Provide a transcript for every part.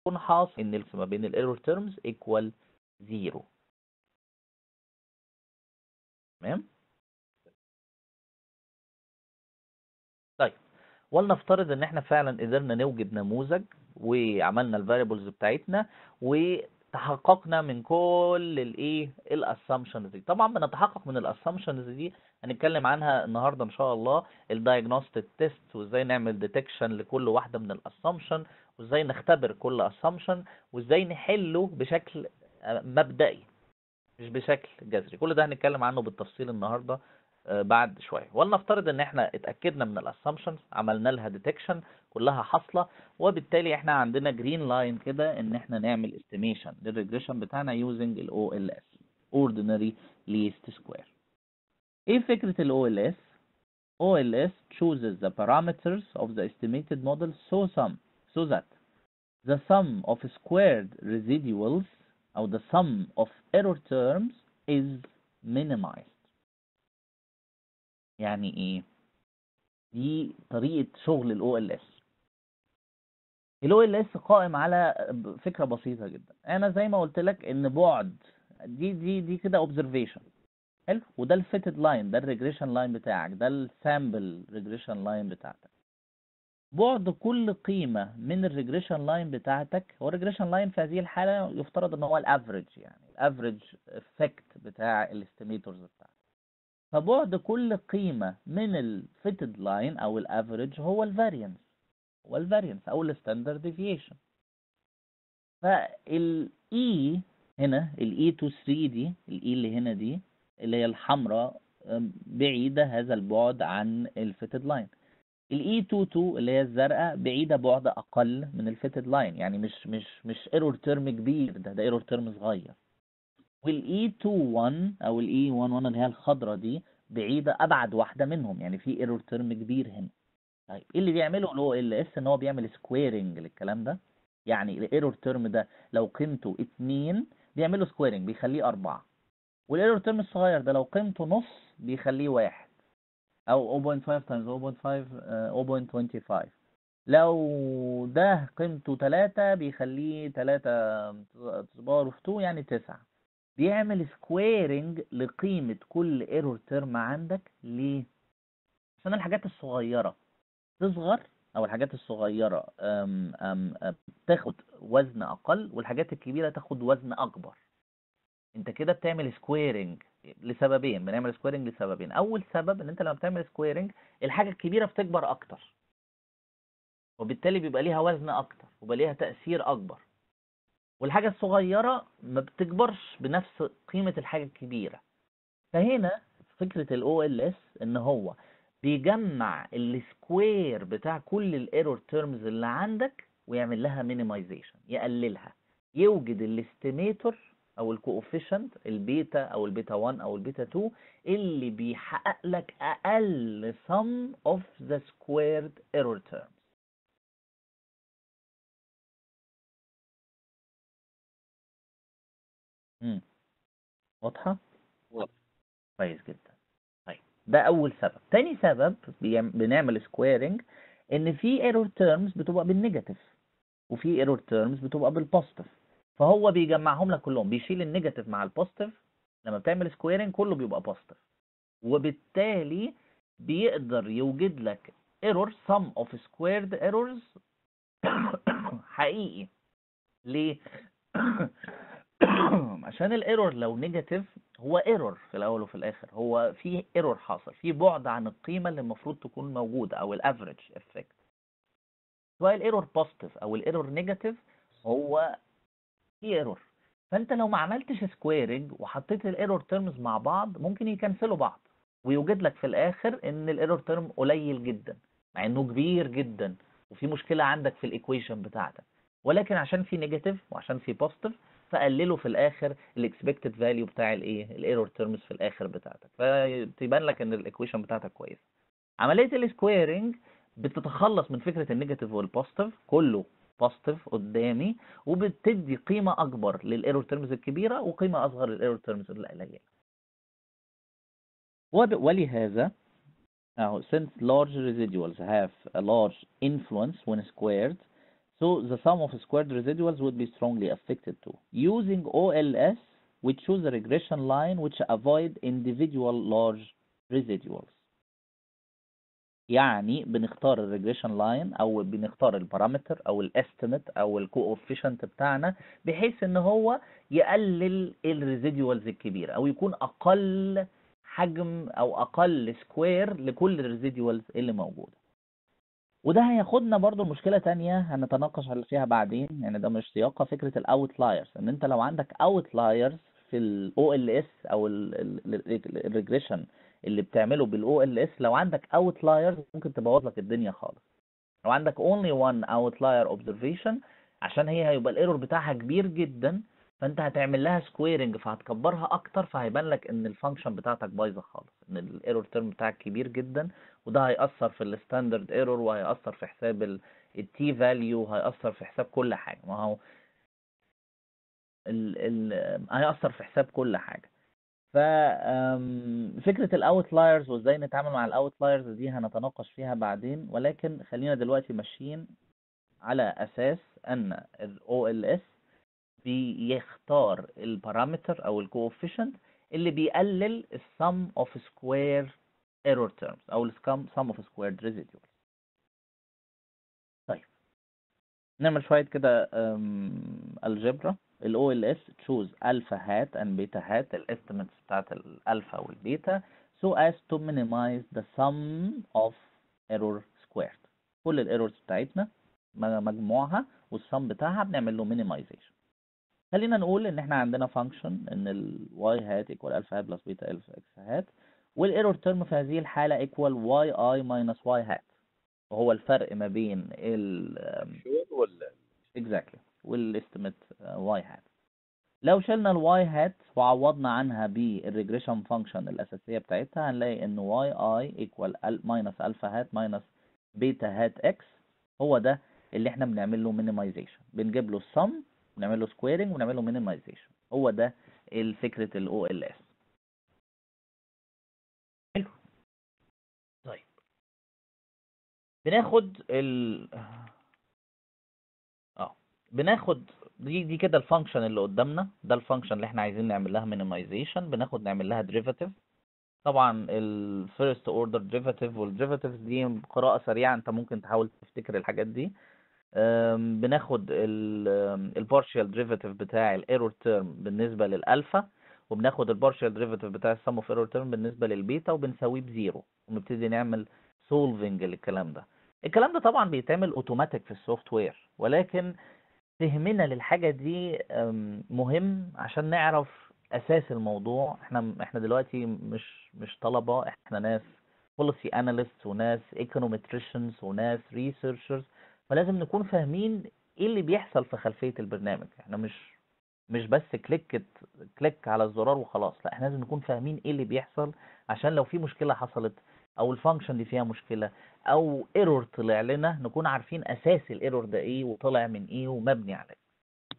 يكون حاصل ان ما بين الايرور تيرمز ايكوال زيرو تمام طيب ولنفترض ان احنا فعلا قدرنا نوجد نموذج وعملنا الفاريبلز بتاعتنا وتحققنا من كل الايه الاسامبشنز دي طبعا بنتحقق من الاسامبشنز دي هنتكلم عنها النهارده ان شاء الله الدايجنوستيك تيست وازاي نعمل ديتكشن لكل واحده من الاسامبشن وازاي نختبر كل اسامبشن وازاي نحله بشكل مبدئي مش بشكل جذري كل ده هنتكلم عنه بالتفصيل النهارده بعد شويه ولنفترض ان احنا اتاكدنا من الاسامبشنز عملنا لها ديتكشن كلها حاصله وبالتالي احنا عندنا جرين لاين كده ان احنا نعمل استيميشن للريجريشن بتاعنا يوزنج الاو ال اس اوردينري ليست سكوير ايه فكره الاو ال اس OLS chooses the parameters of the estimated model so sum so that the sum of squared residuals or the sum of error terms is minimized يعني ايه دي طريقة شغل ال OLS ال OLS قائم على فكرة بسيطة جدا انا زي ما قلت لك ان بعد دي دي دي كده observation حلو وده الفيتد لاين ده الريجريشن لاين بتاعك ده السامبل ريجريشن لاين بتاعتك بعد كل قيمة من الريجريشن لاين بتاعتك هو الريجريشن لاين في هذه الحالة يفترض ان هو الافريج يعني الافريج افكت بتاع الاستيميتورز بتاعتك فبعد كل قيمة من الفيتد لاين او الافريج هو الفاريانس هو الفاريانس او الستاندرد ديفيشن فالاي هنا الاي 2 3 دي الاي اللي هنا دي اللي هي الحمراء بعيدة هذا البعد عن الفيتد لاين الاي 22 اللي هي الزرقاء بعيدة بعد اقل من الفيتد لاين يعني مش مش مش ايرور تيرم كبير ده ده ايرور تيرم صغير والاي 21 او الاي 11 اللي هي الخضراء دي بعيدة ابعد واحدة منهم يعني في ايرور تيرم كبير هنا طيب ايه اللي بيعمله الاو ال اس ان هو بيعمل سكويرنج للكلام ده يعني الايرور تيرم ده لو قيمته 2 بيعمله سكويرنج بيخليه 4 والايرور تيرم الصغير ده لو قيمته نص بيخليه واحد او 0.5 تايمز 0.5 0.25 لو ده قيمته 3 بيخليه 3 باور اوف 2 يعني 9 بيعمل سكويرنج لقيمة كل ايرور تيرم عندك ليه؟ عشان الحاجات الصغيرة تصغر او الحاجات الصغيرة أم أم تاخد وزن اقل والحاجات الكبيرة تاخد وزن اكبر انت كده بتعمل سكويرنج لسببين بنعمل سكويرنج لسببين اول سبب ان انت لما بتعمل سكويرنج الحاجه الكبيره بتكبر اكتر وبالتالي بيبقى ليها وزن اكتر وبيبقى ليها تاثير اكبر والحاجه الصغيره ما بتكبرش بنفس قيمه الحاجه الكبيره فهنا فكره الاو ال اس ان هو بيجمع السكوير بتاع كل الايرور تيرمز اللي عندك ويعمل لها مينيمايزيشن يقللها يوجد الاستيميتور او الكوفيشنت البيتا او البيتا 1 او البيتا 2 اللي بيحقق لك اقل sum of the squared error terms امم واضحه واضح. كويس جدا طيب ده اول سبب تاني سبب بيعم- بنعمل سكويرنج ان في ايرور تيرمز بتبقى بالنيجاتيف وفي ايرور تيرمز بتبقى بالبوزيتيف فهو بيجمعهم لك كلهم بيشيل النيجاتيف مع البوزيتيف لما بتعمل سكويرنج كله بيبقى بوزيتيف وبالتالي بيقدر يوجد لك ايرور sum of squared errors حقيقي ليه عشان الايرور لو نيجاتيف هو ايرور في الاول وفي الاخر هو في ايرور حاصل في بعد عن القيمه اللي المفروض تكون موجوده او الافريج افكت سواء الايرور بوزيتيف او الايرور نيجاتيف هو في ايرور فانت لو ما عملتش سكويرنج وحطيت الايرور تيرمز مع بعض ممكن يكنسلوا بعض ويوجد لك في الاخر ان الايرور تيرم قليل جدا مع انه كبير جدا وفي مشكله عندك في الايكويشن بتاعتك ولكن عشان في نيجاتيف وعشان في بوزيتيف فقللوا في الاخر الاكسبكتد فاليو بتاع الايه الايرور تيرمز في الاخر بتاعتك فتبان لك ان الايكويشن بتاعتك كويسه عمليه السكويرنج بتتخلص من فكره النيجاتيف والبوزيتيف كله بوزيتيف قدامي وبتدي قيمه اكبر للايرور تيرمز الكبيره وقيمه اصغر للايرور تيرمز القليله وب- ولهذا أهو since large residuals have a large influence when squared So the sum of squared residuals would be strongly affected too. Using OLS, we choose a regression line which avoid individual large residuals. يعني بنختار الريجريشن لاين او بنختار البارامتر او الاستيميت او الكوفيشنت بتاعنا بحيث ان هو يقلل الريزيدوالز الكبيره او يكون اقل حجم او اقل سكوير لكل الريزيدوالز اللي موجوده وده هياخدنا برضو المشكلة تانية هنتناقش فيها بعدين يعني ده مش سياقة فكرة الاوتلايرز ان انت لو عندك اوتلايرز في الاو ال اس او الريجريشن اللي بتعمله بالاو ال اس لو عندك اوتلايرز ممكن تبوظ لك الدنيا خالص لو عندك only one outlier observation عشان هي هيبقى الايرور بتاعها كبير جدا فانت هتعمل لها سكويرنج فهتكبرها اكتر فهيبان لك ان الفانكشن بتاعتك بايظه خالص ان الايرور تيرم بتاعك كبير جدا وده هيأثر في الستاندرد ايرور وهيأثر في حساب التي فاليو هيأثر في حساب كل حاجه ما هو ال ال هيأثر في حساب كل حاجه ففكرة الاوتلايرز وازاي نتعامل مع الاوتلايرز دي هنتناقش فيها بعدين ولكن خلينا دلوقتي ماشيين على اساس ان ال OLS بيختار البارامتر او الكوفيشنت اللي بيقلل السم اوف سكوير ايرور تيرمز او السم اوف سكوير ريزيدوال طيب نعمل شويه كده الجبرا الاو ال اس تشوز الفا هات اند بيتا هات الاستيميتس بتاعت الالفا والبيتا so as to minimize the sum of error squared كل الايرورز بتاعتنا مجموعها والسم بتاعها بنعمل له minimization خلينا نقول ان احنا عندنا فانكشن ان الواي هات ايكوال الفا هات بلس بيتا الفا اكس هات والايرور تيرم في هذه الحاله ايكوال واي اي ماينس واي هات وهو الفرق ما بين ال شور ولا اكزاكتلي والاستيميت واي هات لو شلنا الواي هات وعوضنا عنها بالريجريشن فانكشن الاساسيه بتاعتها هنلاقي ان واي اي ايكوال ماينس الفا هات ماينس بيتا هات اكس هو ده اللي احنا بنعمل له مينيمايزيشن بنجيب له السم ونعمل له سكويرنج ونعمل له مينيمايزيشن هو ده الفكره الاو ال اس حلو طيب بناخد ال اه بناخد دي دي كده الفانكشن اللي قدامنا ده الفانكشن اللي احنا عايزين نعمل لها مينيمايزيشن بناخد نعمل لها ديريفاتيف طبعا الفيرست اوردر ديريفاتيف والديريفاتيف دي قراءه سريعه انت ممكن تحاول تفتكر الحاجات دي أم، بناخد البارشال ديريفاتيف بتاع الايرور تيرم بالنسبه للالفا وبناخد البارشال ديريفاتيف بتاع السم اوف ايرور تيرم بالنسبه للبيتا وبنساويه بزيرو ونبتدي نعمل سولفنج للكلام ده الكلام ده طبعا بيتعمل اوتوماتيك في السوفت وير ولكن فهمنا للحاجه دي أم، مهم عشان نعرف اساس الموضوع احنا احنا دلوقتي مش مش طلبه احنا ناس بوليسي اناليست وناس ايكونومتريشنز وناس ريسيرشرز فلازم نكون فاهمين ايه اللي بيحصل في خلفيه البرنامج احنا مش مش بس كليك كليك على الزرار وخلاص لا احنا لازم نكون فاهمين ايه اللي بيحصل عشان لو في مشكله حصلت او الفانكشن دي فيها مشكله او ايرور طلع لنا نكون عارفين اساس الايرور ده ايه وطلع من ايه ومبني على ايه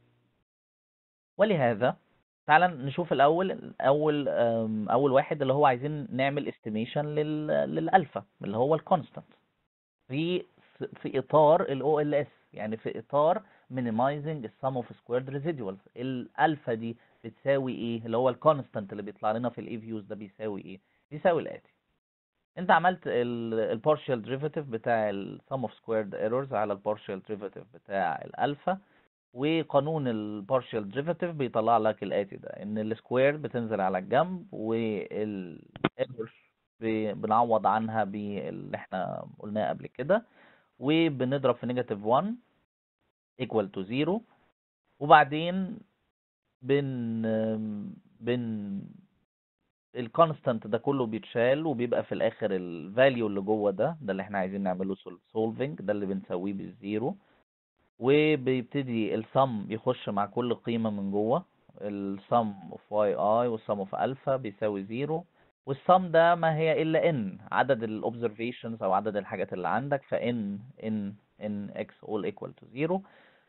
ولهذا تعالى نشوف الاول اول أم، اول واحد اللي هو عايزين نعمل استيميشن للالفا اللي هو الكونستانت في في اطار الاو ال اس يعني في اطار minimizing السم اوف سكويرد ريزيدوالز الالفا دي بتساوي ايه اللي هو الكونستانت اللي بيطلع لنا في الاي فيوز ده بيساوي ايه بيساوي الاتي انت عملت البارشال ديريفاتيف بتاع السم اوف سكويرد ايرورز على البارشال ديريفاتيف بتاع الالفا وقانون البارشال ديريفاتيف بيطلع لك الاتي ده ان السكوير بتنزل على الجنب والايرور بنعوض عنها باللي احنا قلناه قبل كده وبنضرب في نيجاتيف 1 equal to 0 وبعدين بن بن الكونستانت ده كله بيتشال وبيبقى في الاخر الفاليو اللي جوه ده ده اللي احنا عايزين نعمله سولفنج ده اللي بنساويه بالزيرو وبيبتدي السم يخش مع كل قيمة من جوه السم اوف واي اي والسم اوف الفا بيساوي زيرو والسم ده ما هي الا ان عدد الاوبزرفيشنز او عدد الحاجات اللي عندك فان ان ان اكس all equal to 0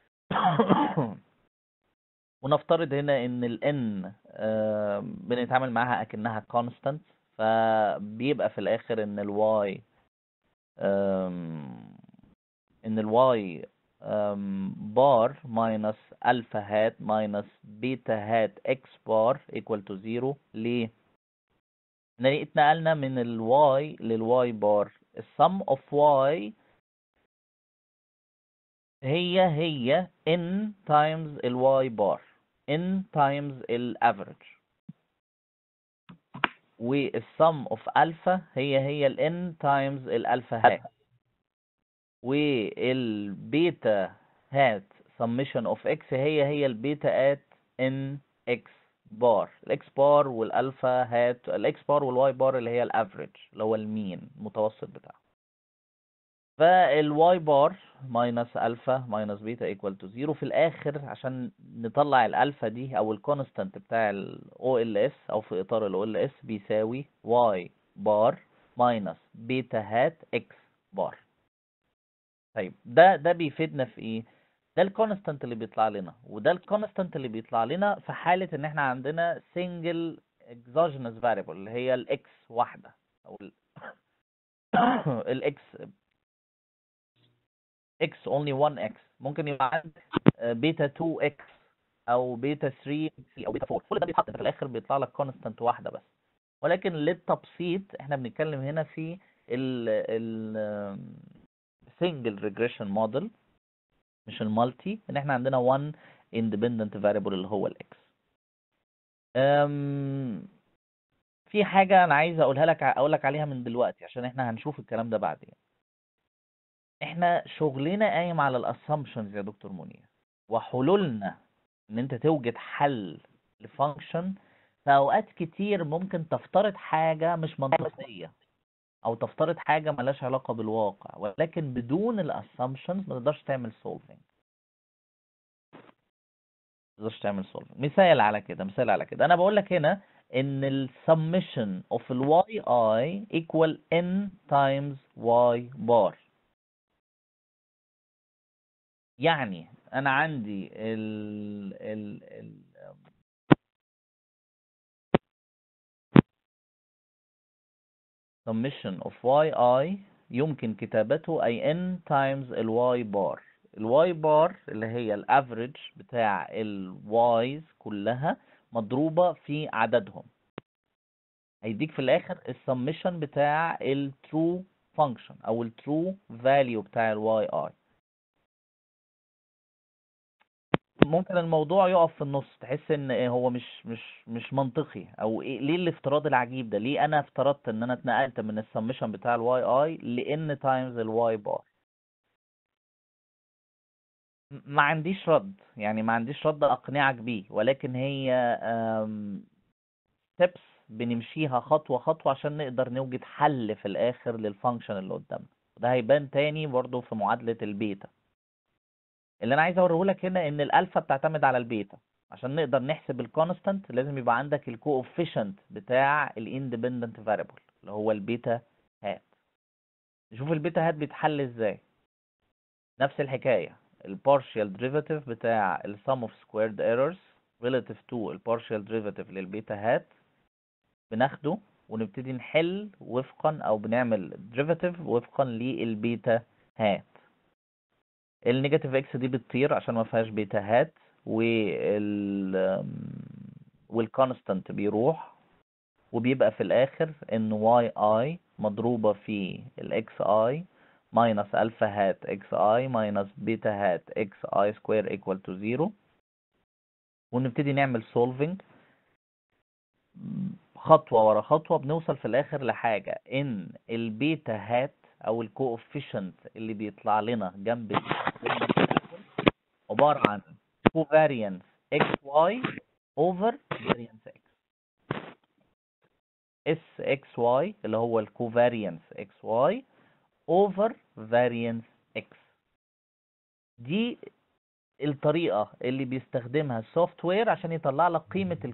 ونفترض هنا ان ال n آه، بنتعامل معاها اكنها constant فبيبقى في الاخر ان ال y آم، ان ال y um, بار minus alpha hat minus beta hat x bar equal to 0 ليه؟ لأن اتنقلنا من ال y لل y بار ال sum of y هي هي n times ال y بار n times ال average وال sum of alpha هي هي ال n times ال alpha hat والبيتا هات summation of x هي هي البيتا at n x بار الاكس بار والالفا هات الاكس بار والواي بار اللي هي الافريج اللي هو المين المتوسط بتاعه فالواي بار ماينس الفا ماينس بيتا ايكوال تو زيرو في الاخر عشان نطلع الالفا دي او الكونستانت بتاع الاو ال اس او في اطار الاو ال اس بيساوي واي بار ماينس بيتا هات اكس بار طيب ده ده بيفيدنا في ايه ده الكونستانت اللي بيطلع لنا وده الكونستانت اللي بيطلع لنا في حالة ان احنا عندنا single exogenous variable اللي هي الاكس واحدة او الاكس x only one x ممكن يبقى عندك بيتا 2 x او بيتا 3 او بيتا 4 كل ده بيتحط في الاخر بيطلع لك كونستانت واحدة بس ولكن للتبسيط احنا بنتكلم هنا في ال ال single regression model مش المالتي ان احنا عندنا one independent variable اللي هو الاكس في حاجة انا عايز اقولها لك اقول لك عليها من دلوقتي عشان احنا هنشوف الكلام ده بعدين احنا شغلنا قايم على الاسامبشنز يا دكتور منير وحلولنا ان انت توجد حل لفانكشن في اوقات كتير ممكن تفترض حاجة مش منطقية او تفترض حاجة ملهاش علاقة بالواقع ولكن بدون الاسامبشنز ما تقدرش تعمل سولفنج ما تقدرش تعمل سولفنج مثال على كده مثال على كده انا بقول لك هنا ان السمشن اوف الواي اي ايكوال ان تايمز واي بار يعني انا عندي ال ال ال summation of yi يمكن كتابته أي n times ال y bar ال y bar اللي هي الافريج بتاع ال y's كلها مضروبة في عددهم هيديك في الآخر السمشن بتاع ال true function أو ال true value بتاع ال yi ممكن الموضوع يقف في النص تحس ان هو مش مش مش منطقي او إيه ليه الافتراض العجيب ده ليه انا افترضت ان انا اتنقلت من السمشن بتاع الواي اي لان تايمز الواي بار ما عنديش رد يعني ما عنديش رد اقنعك بيه ولكن هي ستيبس بنمشيها خطوه خطوه عشان نقدر نوجد حل في الاخر للفانكشن اللي قدامنا وده هيبان تاني برضو في معادله البيتا اللي انا عايز اوريه لك هنا ان الالفا بتعتمد على البيتا عشان نقدر نحسب الكونستانت لازم يبقى عندك الكوفيشنت بتاع الاندبندنت فاريبل اللي هو البيتا هات نشوف البيتا هات بيتحل ازاي نفس الحكايه البارشال ديريفاتيف بتاع السم اوف سكويرد ايرورز relative to البارشال ديريفاتيف للبيتا هات بناخده ونبتدي نحل وفقا او بنعمل ديريفاتيف وفقا للبيتا هات النيجاتيف اكس دي بتطير عشان ما فيهاش بيتا هات وال والكونستانت بيروح وبيبقى في الاخر ان واي اي مضروبة في الاكس اي ماينس الفا هات اكس اي ماينس بيتا هات اكس اي سكوير ايكوال تو زيرو ونبتدي نعمل سولفنج خطوة ورا خطوة بنوصل في الاخر لحاجة ان البيتا هات او الكوفيشنت اللي بيطلع لنا جنب عبارة عن covariance xy over variance x sxy اللي هو الكوفاريانس xy over variance x دي الطريقة اللي بيستخدمها السوفت وير عشان يطلع لك قيمة